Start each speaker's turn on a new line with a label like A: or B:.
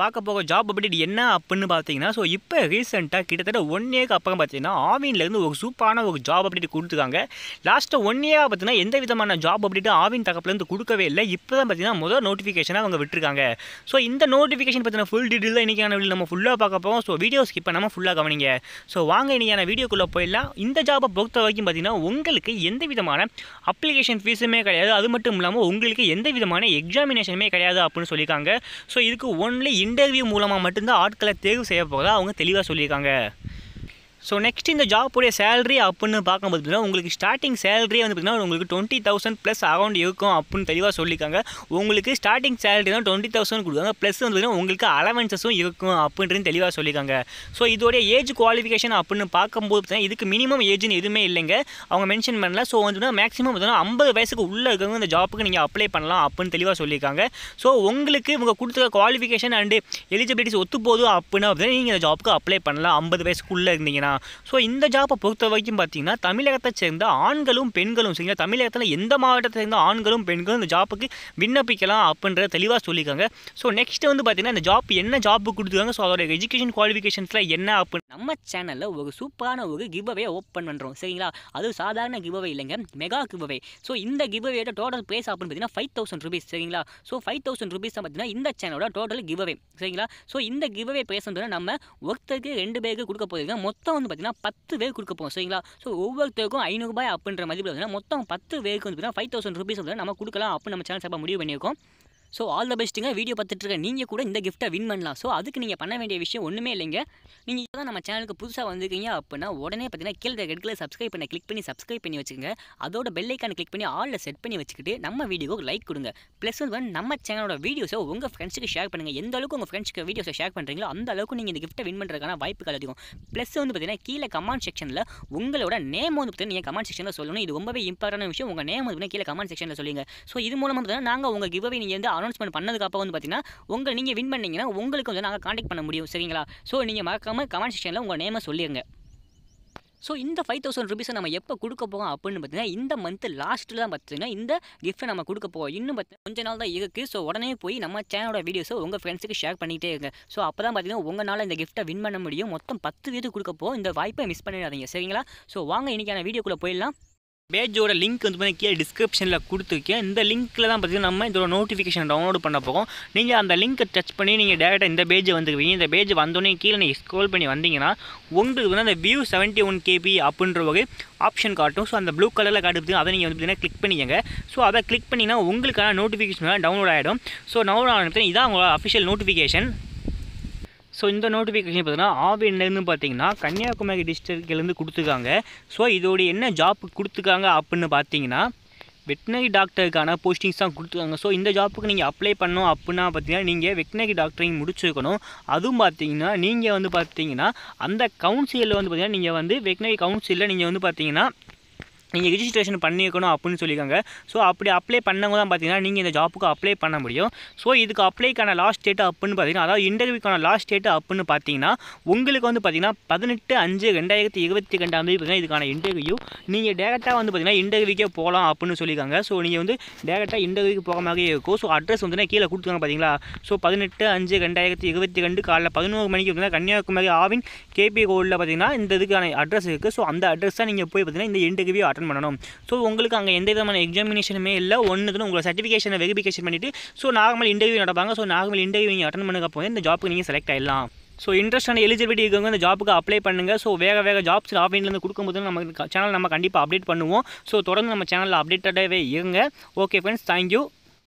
A: பார்க்க போக job update என்ன அப்படின்னு பார்த்தீங்கன்னா ஸோ இப்போ ரீசெண்டாக கிட்டத்தட்ட ஒன் இயர்க்கு அப்புறம் பார்த்தீங்கன்னா ஆவின்லேருந்து ஒரு சூப்பரான ஒரு ஜாப் அப்டேட் கொடுத்துருக்காங்க லாஸ்ட்டாக ஒன் இயராக பார்த்தீங்கன்னா எந்த விதமான ஜாப் அப்டேட்டும் ஆவின் தகப்புலேருந்து கொடுக்கவே இல்லை இப்போ தான் பார்த்தீங்கன்னா முதல் நோட்டிஃபிகேஷனாக அவங்க விட்டுருக்காங்க ஸோ இந்த நோட்டிஃபிகேஷன் பற்றின ஃபுல் டீட்டெயில் இன்றைக்கான வீடியோ நம்ம ஃபுல்லாக பார்க்க போகிறோம் ஸோ வீடியோ ஸ்கிப் பண்ணாமல் ஃபுல்லாக கவனிங்க ஸோ வாங்க இன்றைக்கான வீடியோக்குள்ளே போயிடலாம் இந்த ஜாபை பொறுத்த வரைக்கும் பார்த்தீங்கன்னா உங்களுக்கு எந்த விதமான அப்ளிகேஷன் ஃபீஸுமே கிடையாது அது மட்டும் இல்லாமல் உங்களுக்கு எந்த விதமான எக்ஸாமினேஷனுமே கிடையாது அப்படின்னு சொல்லியிருக்காங்க ஸோ இதுக்கு ஒன்லி இன்டர்வியூ மூலமாக மட்டும்தான் ஆட்களை தேர்வு செய்ய போகிறதா அவங்க தெளிவாக சொல்லியிருக்காங்க ஸோ நெக்ஸ்ட் இந்த ஜாப்புடைய சேலரி அப்படின்னு பார்க்கும்போது பார்த்தீங்கன்னா உங்களுக்கு ஸ்டார்டிங் சேலரி வந்து பார்த்தீங்கன்னா உங்களுக்கு டுவெண்ட்டி தௌசண்ட் ப்ளஸ் அரௌண்ட் இருக்கும் அப்படின்னு தெளிவாக சொல்லியிருக்காங்க உங்களுக்கு ஸ்டார்டிங் சேலரி தான் டுவெண்ட்டி தௌசண்ட் கொடுக்காங்க ப்ளஸ் வந்து பார்த்தீங்கன்னா உங்களுக்கு அலவன்சஸும் இருக்கும் அப்படின்றது தெளிவாக சொல்லியிருக்காங்க ஸோ இதோடைய ஏஜ் குவாலிஃபிகேஷன் அப்படின்னு பார்க்கும்போது பார்த்தீங்கன்னா இதுக்கு மினிமம் ஏஜ்னு எதுவுமே இல்லைங்க அவங்க மென்ஷன் பண்ணல ஸோ வந்து மேக்ஸிமம் பார்த்தீங்கன்னா ஐம்பது வயசுக்கு உள்ளே இருக்கவங்க இந்த ஜாப்புக்கு நீங்கள் அப்ளை பண்ணலாம் அப்படின்னு தெளிவாக சொல்லியிருக்காங்க ஸோ உங்களுக்கு இவங்க கொடுத்த குவாலிஃபிகேஷன் அண்டு எலிஜிபிலிட்டிஸ் ஒத்து போதும் அப்படின்னா பார்த்தீங்கன்னா நீங்கள் இந்த ஜாப்புக்கு அப்ளை பண்ணலாம் ஐம்பது வயசுக்குள்ளே இருந்தீங்கன்னா ஸோ இந்த ஜாப்பை பொறுத்த வரைக்கும் பார்த்தீங்கன்னா தமிழகத்தை சேர்ந்த ஆண்களும் பெண்களும் சரிங்களா தமிழகத்தில் எந்த மாவட்டத்தை சேர்ந்த ஆண்களும் பெண்களும் இந்த ஜாப்புக்கு விண்ணப்பிக்கலாம் அப்படின்றத தெளிவாக சொல்லியிருக்காங்க ஸோ நெக்ஸ்ட் வந்து பார்த்தீங்கன்னா இந்த ஜாப் என்ன ஜாப் கொடுத்துருக்காங்க ஸோ அதோட எஜுகேஷன் குவாலிஃபிகேஷன்ஸில் என்ன அப்படின்னு
B: நம்ம சேனலில் ஒரு சூப்பரான ஒரு கிவ்அவே ஓப்பன் பண்ணுறோம் சரிங்களா அது சாதாரண கிவ்அவே இல்லைங்க மெகா கிவ்அவே ஸோ இந்த கிவ்அவேயோட டோட்டல் ப்ரைஸ் அப்படின்னு பார்த்தீங்கன்னா ஃபைவ் தௌசண்ட் ருபீஸ் சரிங்களா ஸோ ஃபைவ் தௌசண்ட் ருபீஸ் தான் பார்த்தீங்கன்னா இந்த சேனலோட டோட்டல் கிவ்அவே சரிங்களா ஸோ இந்த கிவ்அவே ப்ரைஸ் வந்து நம்ம ஒருத்தருக்கு ரெண்டு பேருக்கு கொடுக்க போயிருங்க மொத்தம் வந்து பார்த்தீங்கன்னா பத்து பேர் கொடுக்க போகிறோம் சரிங்களா ஸோ ஒவ்வொருத்தருக்கும் ஐநூறுபாய் அப்படின்ற மதிப்பில் பார்த்தீங்கன்னா மொத்தம் பத்து பேருக்கு வந்து பார்த்தீங்கன்னா ஃபைவ் தௌசண்ட் ருபீஸ் வந்து நம்ம கொடுக்கலாம் அப்படின்னு நம்ம சேனல் சார்பாக முடிவு பண்ணியிருக்கோம் ஸோ ஆல் த பெஸ்ட்டுங்க வீடியோ பார்த்துட்டு இருக்க நீங்கள் கூட இந்த கிஃப்ட்டை வின் பண்ணலாம் ஸோ அதுக்கு நீங்கள் பண்ண வேண்டிய விஷயம் ஒன்றுமே இல்லைங்க நீங்கள் இப்போ தான் நம்ம சேனலுக்கு புதுசாக வந்திருக்கீங்க அப்படின்னா உடனே பார்த்தீங்கன்னா கீழே ரெட் கலர் சப்ஸ்கிரைப் பண்ண கிளிக் பண்ணி சப்ஸ்கிரைப் பண்ணி வச்சுக்கோங்க அதோட பெல் ஐக்கான கிளிக் பண்ணி ஆலில் செட் பண்ணி வச்சுக்கிட்டு நம்ம வீடியோக்கு லைக் கொடுங்க ப்ளஸ் வந்து நம்ம சேனலோட வீடியோஸை உங்கள் ஃப்ரெண்ட்ஸுக்கு ஷேர் பண்ணுங்கள் எந்த அளவுக்கு உங்கள் ஃப்ரெண்ட்ஸ்க்கு வீடியோஸை ஷேர் பண்ணுறீங்களோ அந்த அளவுக்கு நீங்கள் இந்த கிஃப்ட்டை வின் பண்ணுறதுக்கான வாய்ப்புகள் அதிகம் ப்ளஸ் வந்து பார்த்தீங்கன்னா கீழே கமெண்ட் செக்ஷனில் உங்களோட நேம் வந்து பார்த்தீங்கன்னா நீங்கள் கமெண்ட் செக்ஷனில் சொல்லணும் இது ரொம்பவே இம்பார்ட்டன்ட் விஷயம் உங்கள் நேம் வந்து பார்த்தீங்கன்னா கீழே கமெண்ட் செக்ஷனில் சொல்லுங்க ஸோ இது மூலமாக பார்த்தீங்கன்னா நாங்கள் உங்கள் கிவ்அவே நீங்கள் வந்து அனௌன்ஸ்மெண்ட் பண்ணதுக்கப்புறம் வந்து பார்த்தீங்கன்னா உங்கள் நீங்கள் வின் பண்ணீங்கன்னா உங்களுக்கு வந்து நாங்கள் காண்டாக்ட் பண்ண முடியும் சரிங்களா ஸோ நீங்கள் மறக்காமல் கமெண்ட் செக்ஷனில் உங்கள் நேமை சொல்லிடுங்க ஸோ இந்த ஃபைவ் தௌசண்ட் ருபீஸை நம்ம எப்போ கொடுக்க போகிறோம் அப்படின்னு பார்த்தீங்கன்னா இந்த மந்த் லாஸ்ட்டில் தான் பார்த்தீங்கன்னா இந்த கிஃப்ட்டை நம்ம கொடுக்க போவோம் இன்னும் பார்த்தீங்கன்னா கொஞ்ச நாள் தான் இருக்குது ஸோ உடனே போய் நம்ம சேனலோட வீடியோஸை உங்கள் ஃப்ரெண்ட்ஸுக்கு ஷேர் பண்ணிகிட்டே இருங்க ஸோ அப்போ தான் பார்த்தீங்கன்னா உங்களால் இந்த கிஃப்ட்டை வின் பண்ண முடியும் மொத்தம் பத்து பேருக்கு கொடுக்க போகிறோம் இந்த வாய்ப்பை மிஸ் பண்ணிடாதீங்க சரிங்களா ஸோ வாங்க இன்றைக்கான வீடியோக்குள்ளே போயிடலாம்
A: பேஜோட லிங்க் வந்து பார்த்தீங்கன்னா கீழே டிஸ்கிரிப்ஷனில் கொடுத்துருக்கேன் இந்த லிங்க்கில் தான் பார்த்தீங்கன்னா நம்ம இதோட நோட்டிஃபிகேஷன் டவுன்லோட் பண்ண போகிறோம் நீங்கள் அந்த லிங்க்கை டச் பண்ணி நீங்கள் டேரெக்டாக இந்த பேஜ் வந்துருவீங்க இந்த பேஜ் வந்தோடனே கீழே நீங்கள் ஸ்க்ரோல் பண்ணி வந்தீங்கன்னா உங்களுக்கு வந்து அந்த வியூ செவன்ட்டி ஒன் கேபி அப்படின்ற ஒரு ஆப்ஷன் காட்டும் ஸோ அந்த ப்ளூ கலரில் காட்டுறது அதை நீங்கள் வந்து பார்த்தீங்கன்னா கிளிக் பண்ணிக்கங்க ஸோ அதை கிளிக் பண்ணிங்கன்னா உங்களுக்கான நோட்டிஃபிகேஷன் டவுன்லோட் ஆகிடும் ஸோ டவுன்லோட் ஆகிட்டு இதான் உங்களோட அஃபிஷியல் நோட்டிஃபிகேஷன் ஸோ இந்த நோட்டிஃபிகேஷன் பார்த்தீங்கன்னா ஆவின்லேருந்து பார்த்தீங்கன்னா கன்னியாகுமரி டிஸ்ட்ரிக்ட்லேருந்து கொடுத்துருக்காங்க ஸோ இதோட என்ன ஜாப் கொடுத்துருக்காங்க அப்படின்னு பார்த்தீங்கன்னா வெட்டினரி டாக்டருக்கான போஸ்டிங்ஸ் தான் கொடுத்துருக்காங்க ஸோ இந்த ஜாப்புக்கு நீங்கள் அப்ளை பண்ணோம் அப்படின்னா பார்த்தீங்கன்னா நீங்கள் வெட்டினரி டாக்டரிங் முடிச்சிருக்கணும் அதுவும் பார்த்தீங்கன்னா நீங்கள் வந்து பார்த்தீங்கன்னா அந்த கவுன்சிலில் வந்து பார்த்தீங்கன்னா நீங்கள் வந்து வெட்டினரி கவுன்சிலில் நீங்கள் வந்து பார்த்தீங்கன்னா நீங்கள் ரிஜிஸ்ட்ரேஷன் பண்ணியிருக்கணும் அப்படின்னு சொல்லியிருக்காங்க ஸோ அப்படி அப்ளை பண்ணவங்க தான் பார்த்தீங்கன்னா நீங்கள் இந்த ஜாப்புக்கு அப்ளை பண்ண முடியும் ஸோ இதுக்கு அப்ளைக்கான லாஸ்ட் டேட் அப்படின்னு பார்த்தீங்கன்னா அதாவது இன்டர்வியூக்கான லாஸ்ட் டேட் அப்படின்னு பார்த்தீங்கன்னா உங்களுக்கு வந்து பார்த்தீங்கன்னா பதினெட்டு அஞ்சு ரெண்டாயிரத்தி இருபத்தி ரெண்டாம் தேதி பார்த்தீங்கன்னா இதுக்கான இன்டர்வியூ நீங்கள் டேரெக்டாக வந்து பார்த்தீங்கன்னா இன்டர்வியூக்கே போகலாம் அப்படின்னு சொல்லியிருக்காங்க ஸோ நீங்கள் வந்து டேரெக்டாக இன்டர்வியூக்கு போகிற மாதிரியே இருக்கும் ஸோ அட்ரஸ் வந்து கீழே கொடுத்துருக்காங்க பார்த்தீங்களா ஸோ பதினெட்டு அஞ்சு ரெண்டாயிரத்தி இருபத்தி ரெண்டு காலைல பதினோரு மணிக்கு பார்த்தீங்கன்னா கன்னியாகுமரி ஆவின் கேபி ரோடில் பார்த்தீங்கன்னா இந்த இதுக்கான அட்ரஸ் இருக்குது ஸோ அந்த அட்ரஸ் தான் நீங்கள் போய் பார்த்தீங்கன்னா இந்த இன்டர்வியூ அட்டன் பண்ணணும் ஸோ உங்களுக்கு அங்கே எந்த விதமான எக்ஸாமினேஷனுமே இல்லை ஒன்றுதுன்னு உங்களை சர்டிஃபிகேஷனை வெரிஃபிகேஷன் பண்ணிவிட்டு ஸோ நார்மல் இன்டர்வியூ நடப்பாங்க ஸோ நார்மல் இன்டர்வியூ நீங்கள் அட்டன் பண்ணதுக்கப்புறம் இந்த ஜாப்புக்கு நீங்கள் செலக்ட் ஆகிடலாம் ஸோ இன்ட்ரெஸ்டான எலிஜிபிலிட்டி இருக்கவங்க இந்த ஜாப்புக்கு அப்ளை பண்ணுங்கள் ஸோ வேக வேக ஜாப்ஸ் ஆஃப்லைன்லேருந்து கொடுக்கும்போது நம்ம சேனல் நம்ம கண்டிப்பாக அப்டேட் பண்ணுவோம் ஸோ தொடர்ந்து நம்ம சேனலில் அப்டேட்டடாகவே இருங்க ஓகே ஃப்ரெண்ட்ஸ் தேங்க்யூ